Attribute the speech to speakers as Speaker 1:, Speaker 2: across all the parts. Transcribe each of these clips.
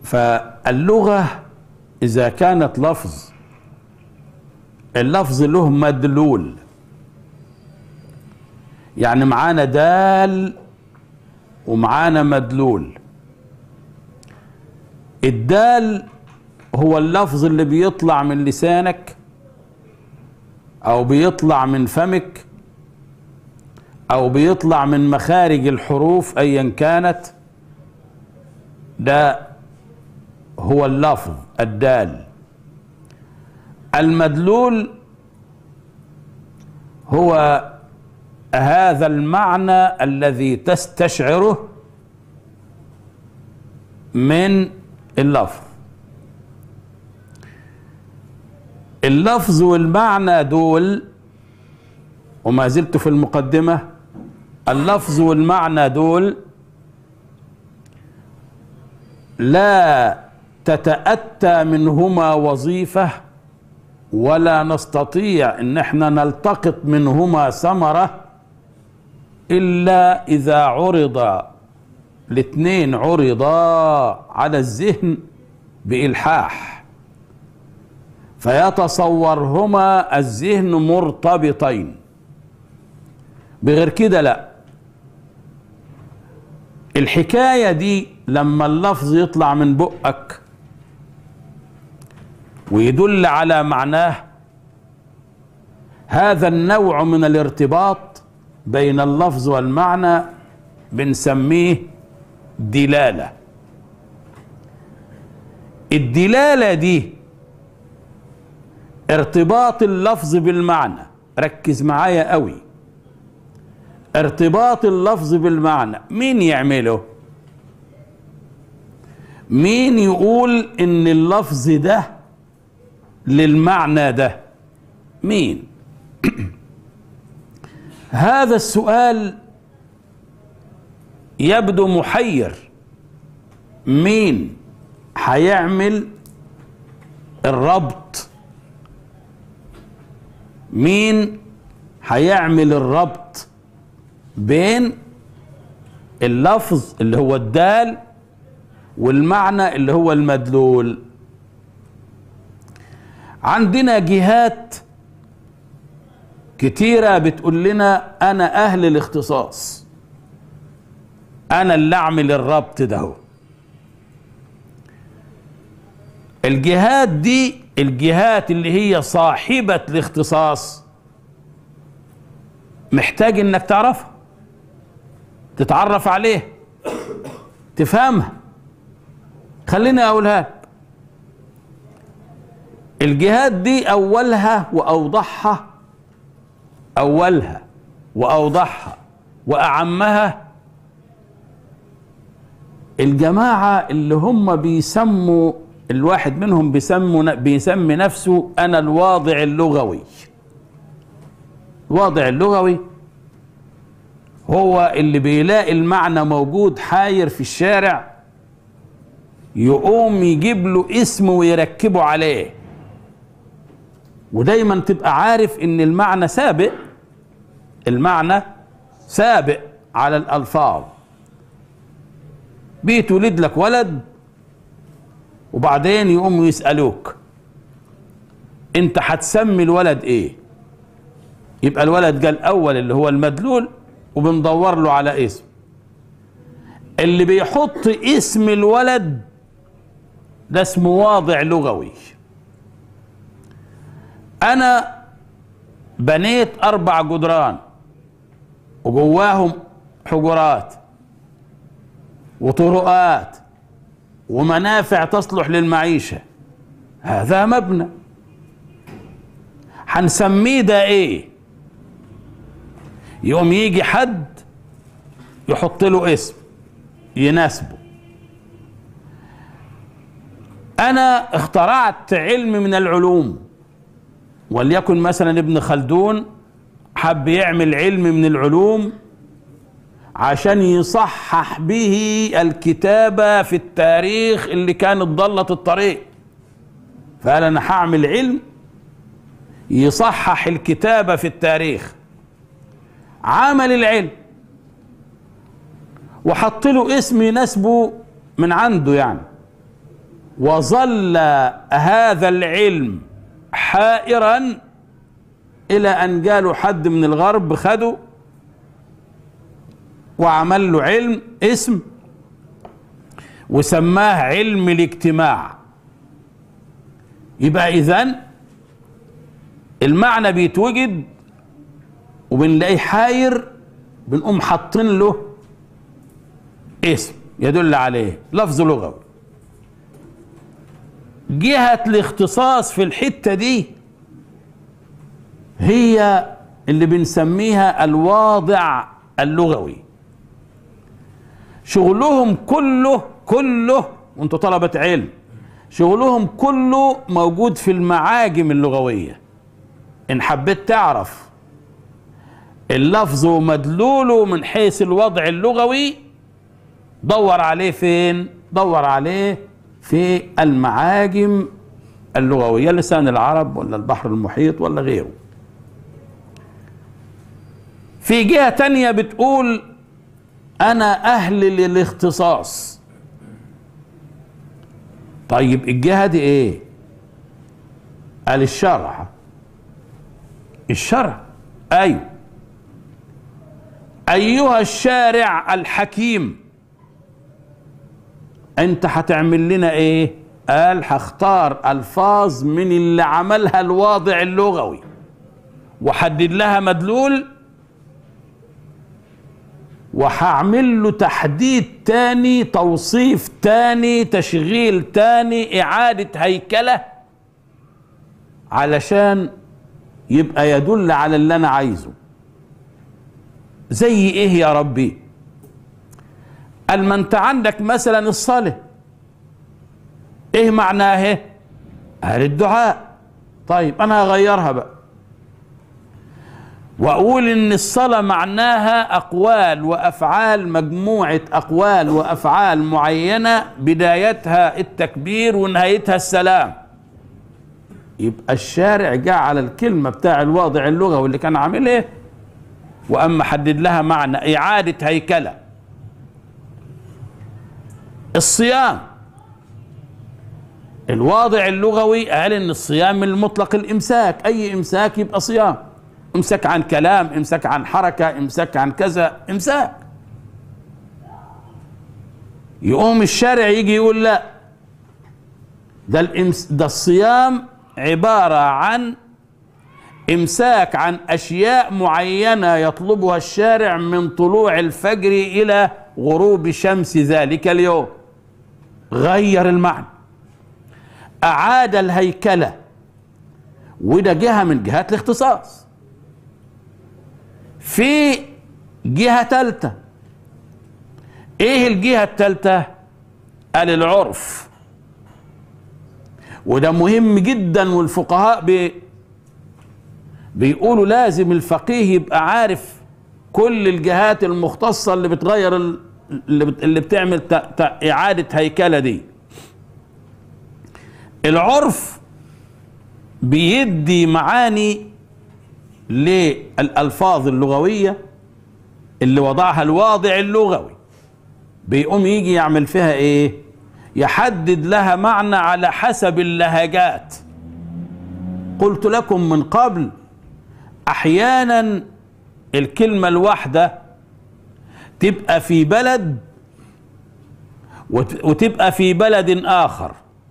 Speaker 1: فاللغة إذا كانت لفظ اللفظ له مدلول يعني معانا دال ومعانا مدلول الدال هو اللفظ اللي بيطلع من لسانك او بيطلع من فمك او بيطلع من مخارج الحروف ايا كانت ده هو اللفظ الدال المدلول هو هذا المعنى الذي تستشعره من اللفظ اللفظ والمعنى دول وما زلت في المقدمة اللفظ والمعنى دول لا تتأتى منهما وظيفة ولا نستطيع ان احنا نلتقط منهما ثمرة الا اذا عرض الاثنين عرضا على الذهن بإلحاح فيتصورهما الذهن مرتبطين بغير كده لا الحكاية دي لما اللفظ يطلع من بقك ويدل على معناه هذا النوع من الارتباط بين اللفظ والمعنى بنسميه دلالة الدلالة دي ارتباط اللفظ بالمعنى ركز معايا قوي ارتباط اللفظ بالمعنى مين يعمله مين يقول ان اللفظ ده للمعنى ده مين هذا السؤال يبدو محير مين هيعمل الربط مين هيعمل الربط بين اللفظ اللي هو الدال والمعنى اللي هو المدلول عندنا جهات كتيرة بتقول لنا أنا أهل الاختصاص أنا اللي أعمل الربط ده هو. الجهات دي الجهات اللي هي صاحبة الاختصاص محتاج انك تعرفها تتعرف عليه تفهمها خليني اقولها لك الجهات دي اولها واوضحها اولها واوضحها واعمها الجماعه اللي هم بيسموا الواحد منهم بيسموا بيسمي نفسه انا الواضع اللغوي الواضع اللغوي هو اللي بيلاقي المعنى موجود حاير في الشارع يقوم يجيب له اسم ويركبه عليه ودايما تبقى عارف ان المعنى سابق المعنى سابق على الالفاظ بيتولد لك ولد وبعدين يقوموا يسألوك انت هتسمي الولد ايه يبقى الولد قال اول اللي هو المدلول وبندور له على اسم اللي بيحط اسم الولد ده اسمه واضع لغوي انا بنيت اربع جدران وجواهم حجرات وطرقات ومنافع تصلح للمعيشة هذا مبنى هنسميه ده ايه يوم يجي حد يحط له اسم يناسبه انا اخترعت علم من العلوم وليكن مثلا ابن خلدون حب يعمل علم من العلوم عشان يصحح به الكتابة في التاريخ اللي كانت ضلت الطريق فقال انا هعمل علم يصحح الكتابة في التاريخ عمل العلم وحط له اسم يناسبه من عنده يعني وظل هذا العلم حائرا الى ان قالوا حد من الغرب خده وعمل له علم اسم وسماه علم الاجتماع يبقى اذا المعنى بيتوجد وبنلاقيه حاير بنقوم حاطين له اسم يدل عليه لفظ لغوي جهة الاختصاص في الحتة دي هي اللي بنسميها الواضع اللغوي شغلهم كله كله وانتوا طلبة علم شغلهم كله موجود في المعاجم اللغوية ان حبيت تعرف اللفظ ومدلوله من حيث الوضع اللغوي دور عليه فين دور عليه في المعاجم اللغوية لسان العرب ولا البحر المحيط ولا غيره في جهة تانية بتقول أنا أهل للاختصاص طيب الجهة دي إيه؟ قال الشرع الشرع أيوه أيها الشارع الحكيم أنت هتعمل لنا إيه؟ قال هختار ألفاظ من اللي عملها الواضع اللغوي وحدد لها مدلول وهعمل له تحديد تاني توصيف تاني تشغيل تاني إعادة هيكلة علشان يبقى يدل على اللي أنا عايزه زي إيه يا ربي قال ما أنت عندك مثلا الصلاة إيه معناه قال الدعاء طيب أنا هغيرها بقى واقول ان الصلاه معناها اقوال وافعال مجموعه اقوال وافعال معينه بدايتها التكبير ونهايتها السلام يبقى الشارع جاء على الكلمه بتاع الواضع اللغوي اللي كان عامل ايه واما حدد لها معنى اعاده هيكله الصيام الواضع اللغوي قال ان الصيام من المطلق الامساك اي امساك يبقى صيام امسك عن كلام امسك عن حركة امسك عن كذا امساك يقوم الشارع يجي يقول لا ده الامس ده الصيام عبارة عن امساك عن اشياء معينة يطلبها الشارع من طلوع الفجر الى غروب شمس ذلك اليوم غير المعنى اعاد الهيكلة وده جهة من جهات الاختصاص في جهة تالتة ايه الجهة التالتة قال العرف وده مهم جدا والفقهاء بي بيقولوا لازم الفقيه يبقى عارف كل الجهات المختصة اللي بتغير ال- اللي, بت اللي بتعمل ت- ت- إعادة هيكلة دي العرف بيدي معاني للألفاظ اللغوية اللي وضعها الواضع اللغوي بيقوم يجي يعمل فيها ايه يحدد لها معنى على حسب اللهجات قلت لكم من قبل احيانا الكلمة الواحدة تبقى في بلد وت- وتبقى في بلد آخر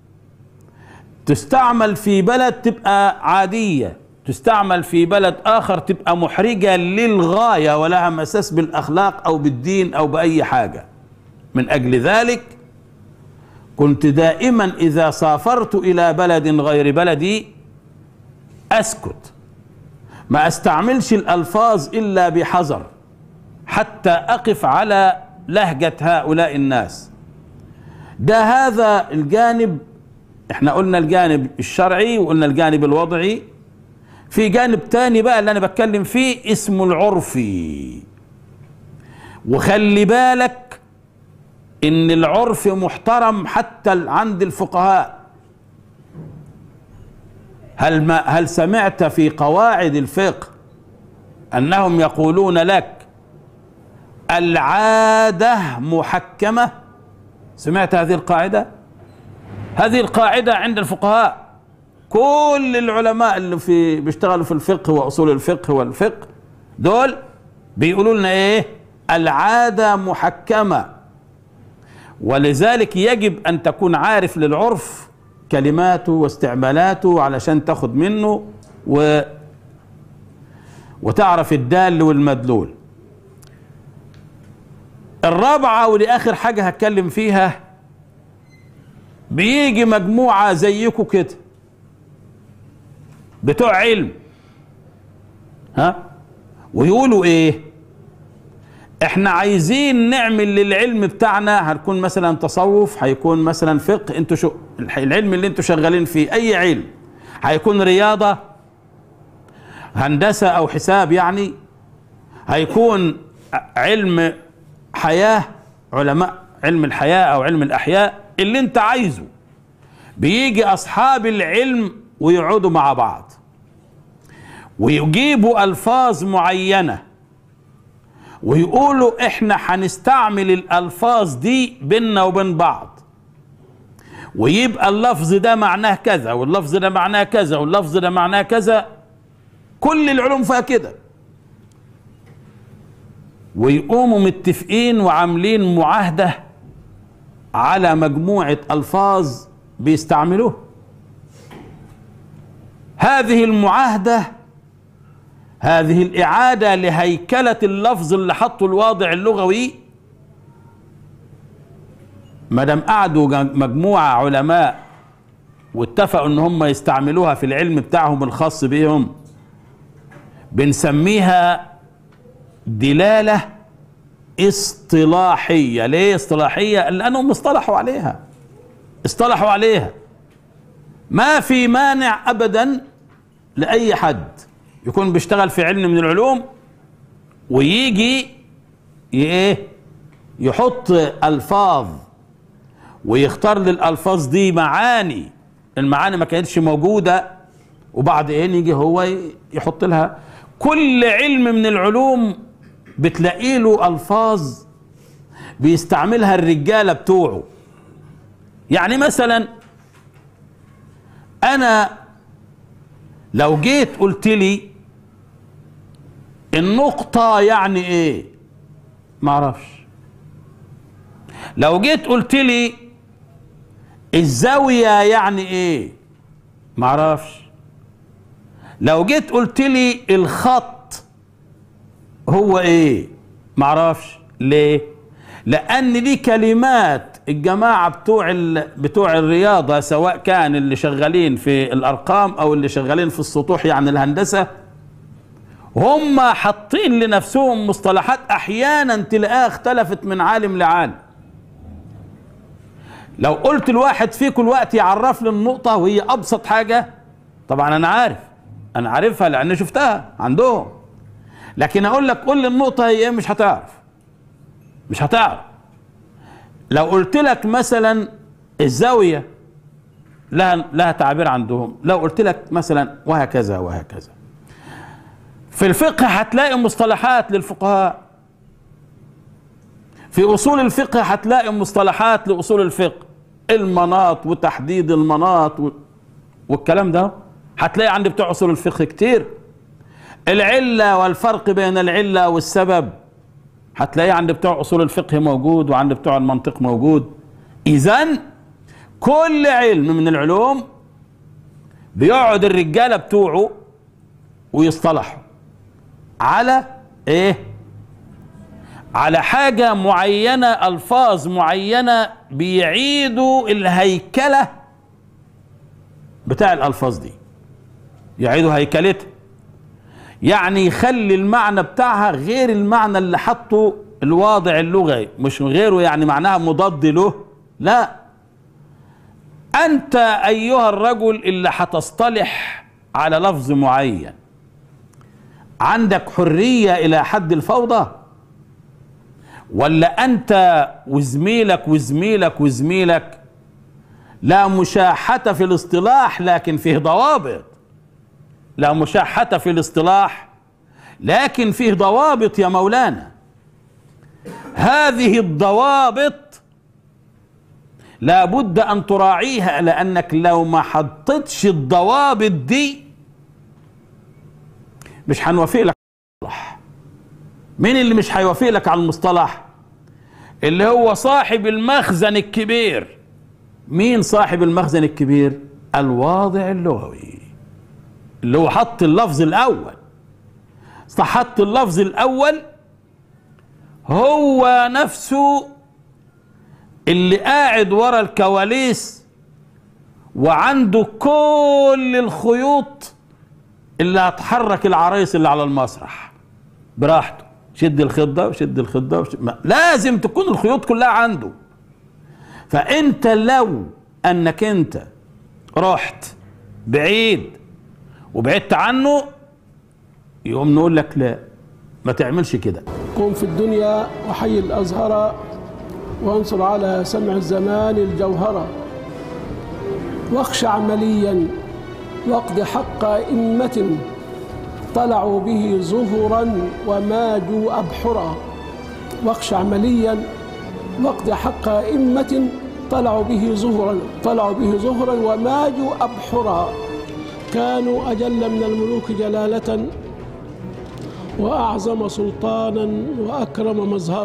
Speaker 1: تستعمل في بلد تبقى عادية تستعمل في بلد آخر تبقى محرجة للغاية ولها مساس بالأخلاق أو بالدين أو بأي حاجة من أجل ذلك كنت دائما إذا سافرت إلى بلد غير بلدي أسكت ما أستعملش الألفاظ إلا بحذر حتى أقف على لهجة هؤلاء الناس ده هذا الجانب احنا قلنا الجانب الشرعي وقلنا الجانب الوضعي في جانب تاني بقى اللي انا بتكلم فيه اسمه العرفي وخلي بالك ان العرف محترم حتى عند الفقهاء هل ما هل سمعت في قواعد الفقه انهم يقولون لك العاده محكمه سمعت هذه القاعده هذه القاعدة عند الفقهاء كل العلماء اللي في بيشتغلوا في الفقه واصول الفقه والفقه دول بيقولوا لنا ايه العادة محكمة ولذلك يجب ان تكون عارف للعرف كلماته واستعمالاته علشان تاخد منه و وتعرف الدال والمدلول الرابعة ودي آخر حاجة هتكلم فيها بيجي مجموعة زيكم كده بتوع علم ها ويقولوا ايه احنا عايزين نعمل للعلم بتاعنا هنكون مثلا تصوف هيكون مثلا فقه انتوا شو العلم اللي انتوا شغالين فيه اي علم هيكون رياضة هندسة او حساب يعني هيكون علم حياة علماء علم الحياة او علم الاحياء اللي انت عايزه بيجي اصحاب العلم ويقعدوا مع بعض ويجيبوا الفاظ معينه ويقولوا احنا هنستعمل الالفاظ دي بيننا وبين بعض ويبقى اللفظ ده معناه كذا واللفظ ده معناه كذا واللفظ ده معناه كذا كل العلوم فيها كده ويقوموا متفقين وعاملين معاهده على مجموعه الفاظ بيستعملوها هذه المعاهده هذه الإعادة لهيكلة اللفظ اللي حطه الواضع اللغوي ما دام قعدوا مجموعة علماء واتفقوا ان هم يستعملوها في العلم بتاعهم الخاص بهم بنسميها دلالة اصطلاحية ليه اصطلاحية لأنهم اصطلحوا عليها اصطلحوا عليها ما في مانع أبدا لأي حد يكون بيشتغل في علم من العلوم ويجي ايه يحط الفاظ ويختار للالفاظ دي معاني المعاني ما كانتش موجوده وبعدين يجي هو يحط لها كل علم من العلوم بتلاقي له الفاظ بيستعملها الرجاله بتوعه يعني مثلا انا لو جيت قلت لي النقطة يعني ايه ما اعرفش لو جيت قلت لي الزاوية يعني ايه ما اعرفش لو جيت قلت لي الخط هو ايه ما اعرفش ليه لان دي كلمات الجماعة بتوع بتوع الرياضة سواء كان اللي شغالين في الارقام او اللي شغالين في السطوح يعني الهندسة هم حاطين لنفسهم مصطلحات احيانا تلاقيها اختلفت من عالم لعالم لو قلت الواحد فيكم الوقت يعرف لي النقطة وهي ابسط حاجة طبعا انا عارف انا عارفها لان شفتها عندهم لكن اقول لك قول لي النقطة هي ايه مش هتعرف مش هتعرف لو قلت لك مثلا الزاوية لها لها تعبير عندهم لو قلت لك مثلا وهكذا وهكذا في الفقه هتلاقي مصطلحات للفقهاء في اصول الفقه هتلاقي مصطلحات لاصول الفقه المناط وتحديد المناط والكلام ده هتلاقي عند بتوع اصول الفقه كتير العله والفرق بين العله والسبب هتلاقيه عند بتوع اصول الفقه موجود وعند بتوع المنطق موجود اذا كل علم من العلوم بيقعد الرجاله بتوعه ويصطلحوا على ايه على حاجة معينة ألفاظ معينة بيعيدوا الهيكلة بتاع الألفاظ دي يعيدوا هيكلتها يعني يخلي المعنى بتاعها غير المعنى اللي حطه الواضع اللغوي مش غيره يعني معناها مضاد له لا أنت أيها الرجل اللي هتصطلح على لفظ معين عندك حرية إلى حد الفوضى ولا أنت وزميلك وزميلك وزميلك لا مشاحة في الاصطلاح لكن فيه ضوابط لا مشاحة في الاصطلاح لكن فيه ضوابط يا مولانا هذه الضوابط لابد ان تراعيها لانك لو ما حطيتش الضوابط دي مش هنوافق لك على المصطلح مين اللي مش هيوافق لك على المصطلح اللي هو صاحب المخزن الكبير مين صاحب المخزن الكبير الواضع اللغوي اللي هو حط اللفظ الاول حط اللفظ الاول هو نفسه اللي قاعد ورا الكواليس وعنده كل الخيوط اللي هتحرك العرايس اللي على المسرح براحته شد الخيط ده وشد الخيط ده وشد... ما- لازم تكون الخيوط كلها عنده فانت لو انك انت رحت بعيد وبعدت عنه يقوم نقول لك لا ما تعملش كده
Speaker 2: قم في الدنيا وحي الأزهر وانصر على سمع الزمان الجوهرة واخشع عمليا واقض حق إمة طلعوا به زهرا وماجوا أبحرا واخشع عمليا واقض حق إمة طلعوا به زهرا طلعوا به زهرا وماجوا أبحرا كانوا أجل من الملوك جلالة وأعظم سلطانا وأكرم مظهرا